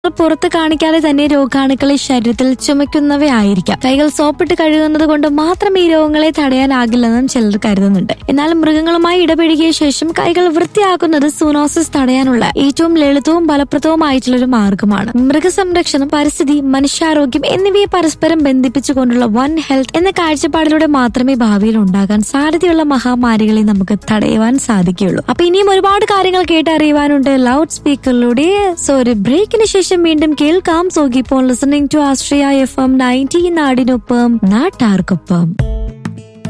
പുറത്ത് കാണിക്കാതെ തന്നെ രോഗാണുക്കളെ ശരീരത്തിൽ ചുമക്കുന്നവയായിരിക്കാം കൈകൾ സോപ്പിട്ട് കഴുകുന്നത് കൊണ്ട് മാത്രം ഈ രോഗങ്ങളെ തടയാനാകില്ലെന്നും ചിലർ കരുതുന്നുണ്ട് എന്നാൽ മൃഗങ്ങളുമായി ഇടപഴകിയ ശേഷം കൈകൾ വൃത്തിയാക്കുന്നത് സൂനോസിസ് തടയാനുള്ള ഏറ്റവും ലളിതവും ഫലപ്രദവുമായിട്ടുള്ള ഒരു മാർഗമാണ് മൃഗസംരക്ഷണം പരിസ്ഥിതി മനുഷ്യാരോഗ്യം എന്നിവയെ പരസ്പരം ബന്ധിപ്പിച്ചുകൊണ്ടുള്ള വൺ ഹെൽത്ത് എന്ന കാഴ്ചപ്പാടിലൂടെ മാത്രമേ ഭാവിയിൽ ഉണ്ടാകാൻ സാധ്യതയുള്ള മഹാമാരികളെ നമുക്ക് തടയുവാൻ സാധിക്കുകയുള്ളൂ അപ്പൊ ഇനിയും ഒരുപാട് കാര്യങ്ങൾ കേട്ടറിയുവാനുണ്ട് ലൗഡ് സ്പീക്കറിലൂടെ സോ ഒരു ബ്രേക്കിന് ശേഷം വീണ്ടും കേൾക്കാം സോ ഇപ്പോൾ listening to Astria F M ninety നാടിനൊപ്പം നാട്ടാർക്കൊപ്പം